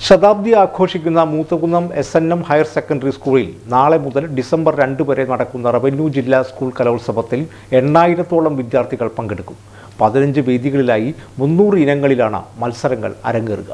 ശതാബ്ദി ആഘോഷിക്കുന്ന Moothakunnam S N M higher secondary സ്കൂളിൽ നാളെ മുതൽ ഡിസംബർ രണ്ട് വരെ നടക്കുന്ന റവന്യൂ ജില്ലാ സ്കൂൾ കലോത്സവത്തിൽ എണ്ണായിരത്തോളം വിദ്യാർത്ഥികൾ പങ്കെടുക്കും പതിനഞ്ച് വേദികളിലായി മുന്നൂറ് ഇനങ്ങളിലാണ് മത്സരങ്ങൾ അരങ്ങേറുക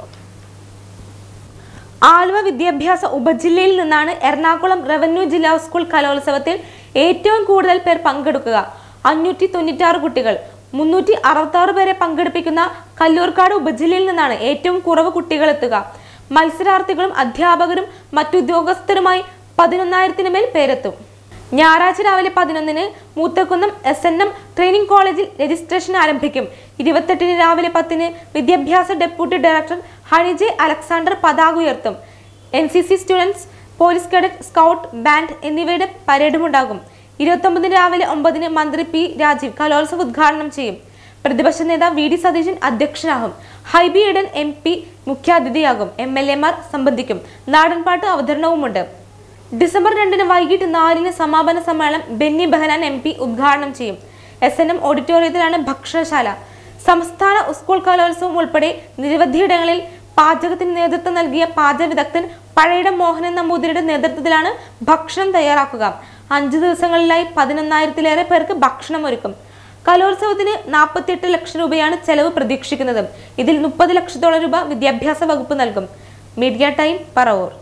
ആലുവ വിദ്യാഭ്യാസ ഉപജില്ലയിൽ നിന്നാണ് എറണാകുളം റവന്യൂ ജില്ലാ സ്കൂൾ കലോത്സവത്തിൽ ഏറ്റവും കൂടുതൽ പേർ പങ്കെടുക്കുക അഞ്ഞൂറ്റി തൊണ്ണൂറ്റാറ് കുട്ടികൾ മുന്നൂറ്റി അറുപത്തി ആറ് പേരെ പങ്കെടുപ്പിക്കുന്ന കല്ലൂർക്കാട് ഉപജില്ലയിൽ നിന്നാണ് ഏറ്റവും കുറവ് കുട്ടികൾ എത്തുക മത്സരാർത്ഥികളും അധ്യാപകരും മറ്റുദ്യോഗസ്ഥരുമായി പതിനൊന്നായിരത്തിന് മേൽ പേരെത്തും ഞായറാഴ്ച രാവിലെ പതിനൊന്നിന് Moothakunnam S N M training കോളേജിൽ രജിസ്ട്രേഷൻ ആരംഭിക്കും ഇരുപത്തെട്ടിന് രാവിലെ പത്തിന് വിദ്യാഭ്യാസ ഡെപ്യൂട്ടി ഡയറക്ടർ ഹണിജെ അലക്സാണ്ടർ പതാക ഉയർത്തും N C C students police cadet scout band എന്നിവയുടെ പരേഡും ഉണ്ടാകും ഇരുപത്തൊമ്പതിന് രാവിലെ ഒമ്പതിന് മന്ത്രി പി രാജീവ് കലോത്സവം ഉദ്ഘാടനം ചെയ്യും പ്രതിപക്ഷ നേതാവ് വി ഡി സതീശൻ അധ്യക്ഷനാകും ഹൈബി ഈഡൻ എം പി മുഖ്യാതിഥിയാകും എം എൽ എമാർ സംബന്ധിക്കും നാടൻപാട്ട് അവതരണവുമുണ്ട് ഡിസംബർ രണ്ടിന് വൈകിട്ട് നാലിന് സമാപന സമ്മേളനം ബെന്നി ബെഹനാൻ എം പി ഉദ്ഘാടനം ചെയ്യും എസ് എൻ എം ഓഡിറ്റോറിയത്തിലാണ് ഭക്ഷണശാല സംസ്ഥാന സ്കൂൾ കലോത്സവം ഉൾപ്പെടെ നിരവധിയിടങ്ങളിൽ പാചകത്തിന് നേതൃത്വം നൽകിയ പാചക വിദഗ്ധൻ പഴയിടം മോഹനൻ നമ്പൂതിരിയുടെ നേതൃത്വത്തിലാണ് ഭക്ഷണം തയ്യാറാക്കുക അഞ്ചു ദിവസങ്ങളിലായി പതിനൊന്നായിരത്തിലേറെ പേർക്ക് ഭക്ഷണം ഒരുക്കും കലോത്സവത്തിന് നാൽപ്പത്തിയെട്ട് ലക്ഷം രൂപയാണ് ചെലവ് പ്രതീക്ഷിക്കുന്നത് ഇതിൽ മുപ്പത് ലക്ഷത്തോളം രൂപ വിദ്യാഭ്യാസ വകുപ്പ് നൽകും മീഡിയ ടൈം പറവൂർ